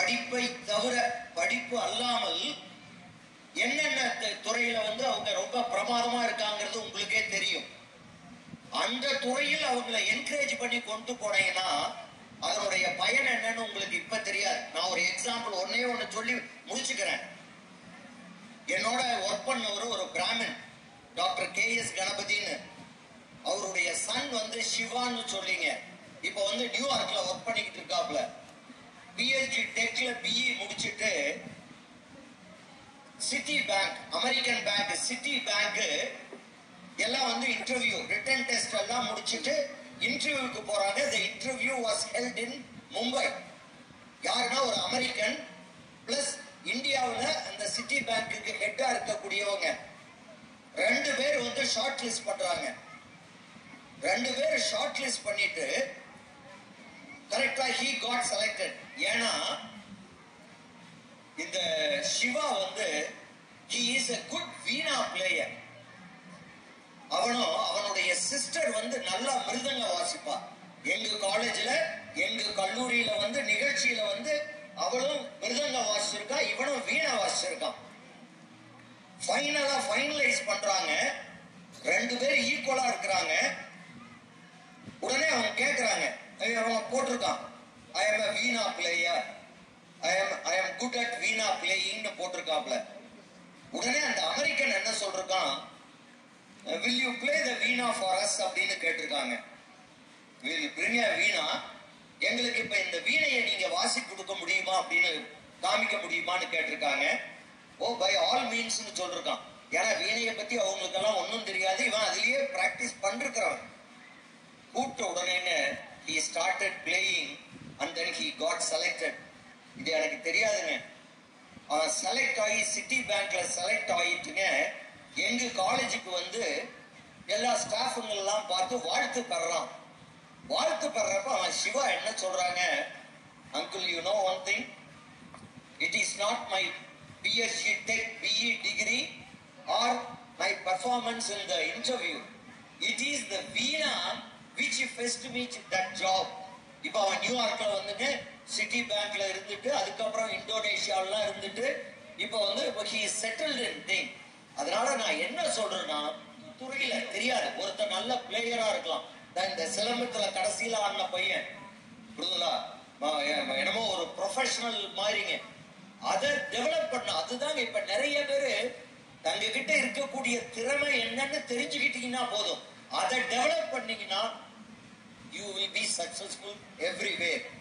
படிப்பை தவிர படிப்பு அல்லாமல் என்னென்ன து- துறையில வந்து அவங்க ரொம்ப பிரமாதமா இருக்காங்கிறது உங்களுக்கே தெரியும் அந்த துறையில் அவங்களை என்கரேஜ் பண்ணி கொண்டு போனீங்கன்னா அதனுடைய பயன் என்னன்னு உங்களுக்கு இப்ப தெரியாது நான் ஒரு எக்ஸாம்பிள் ஒன்னே ஒன்னு சொல்லி முடிச்சுக்கிறேன் என்னோட ஒர்க் பண்ணவர் ஒரு பிராமின் டாக்டர் கே எஸ் கணபதின்னு அவருடைய சன் வந்து சிவான்னு சொல்லிங்க இப்போ வந்து நியூயார்க்ல ஒர்க் பண்ணிக்கிட்டு இருக்காப்ல பிஹெச்டி டெக்ல பிஇ முடிச்சிட்டு Citibank American bank Citibank எல்லாம் வந்து இன்டர்வியூ ரிட்டன் டெஸ்ட் எல்லாம் முடிச்சிட்டு இன்டர்வியூக்கு போறாங்க the interview was held in Mumbai யாருன்னா ஒரு அமெரிக்கன் பிளஸ் இந்தியாவுல அந்த சிட்டி பேங்க்குக்கு ஹெட்டா இருக்கக்கூடியவங்க ரெண்டு பேர் வந்து ஷார்ட் லிஸ்ட் பண்றாங்க ரெண்டு பேர் ஷார்ட் லிஸ்ட் பண்ணிட்டு கரெக்டா ஹீ காட் செலக்டட் ஏன்னா இந்த சிவா வந்து he is a good veena player அவனும் அவனுடைய சிஸ்டர் வந்து நல்லா மிருதங்க வாசிப்பா எங்க காலேஜ்ல எங்க கல்லூரியில வந்து நிகழ்ச்சியில வந்து அவளும் மிருதங்க வாசிச்சிருக்கா இவனும் வீணா வாசிச்சிருக்கான் ஃபைனலா ஃபைனலைஸ் பண்றாங்க ரெண்டு பேரும் ஈக்குவலா இருக்கிறாங்க உடனே அவங்க கேக்குறாங்க ஐயோ, அவன் போட்டிருக்கான் I am a veena player I am I am good at veena பிளேயிங்னு போட்டிருக்காப்ல உடனே அந்த அமெரிக்கன் என்ன சொல்றான் will you play the veena for us அப்படின்னு கேட்டிருக்காங்க வில் பிரிங்க வீணா எங்களுக்கு இப்ப இந்த வீணையை நீங்க வாசி கொடுக்க முடியுமா அப்படின்னு காமிக்க முடியுமான்னு கேட்டிருக்காங்க ஓ பை ஆல் மீன்ஸ்னு சொல்லிருக்கான் ஏன்னா வீணையை பத்தி அவங்களுக்கெல்லாம் ஒன்றும் தெரியாது இவன் அதுலயே பிராக்டிஸ் பண்ணிருக்கிறவன் கூப்பிட்ட உடனே he started playing and then he got selected இது எனக்கு தெரியாதுங்க அவன் செலக்ட் ஆகி சிட்டி பேங்க்ல செலக்ட் ஆயிட்டுங்க எங்க காலேஜுக்கு வந்து எல்லா ஸ்டாஃபுங்க எல்லாம் பார்த்து வாழ்த்து பெறறான் வாழ்த்து பெறப்ப அவன் சிவா என்ன சொல்றாங்க uncle you know one thing it is not my BSc tech BE degree or my performance in the interview it is the veena which fetched me that job இப்போ அவன் நியூயார்க்ல வந்துட்டு சிட்டி பேங்க்ல இருந்துட்டு அதுக்கப்புறம் இந்தோனேஷியாலாம் இருந்துட்டு இப்போ வந்து இப்போ ஹி செட்டில்டு இன் திங் அதனால நான் என்ன சொல்றேன்னா துறையில தெரியாது ஒருத்தர் நல்ல பிளேயரா இருக்கலாம் நான் இந்த சிலம்பத்துல கடைசியில ஆடின பையன் புரியுதுங்களா ம- எ- என்னமோ ஒரு ப்ரொஃபஷனல் மாதிரிங்க அதை டெவலப் பண்ண அதுதாங்க இப்ப நிறைய பேரு தங்க கிட்ட இருக்கக்கூடிய திறமை என்னன்னு தெரிஞ்சுக்கிட்டீங்கன்னா போதும் அதை டெவலப் பண்ணீங்கன்னா you will be successful everywhere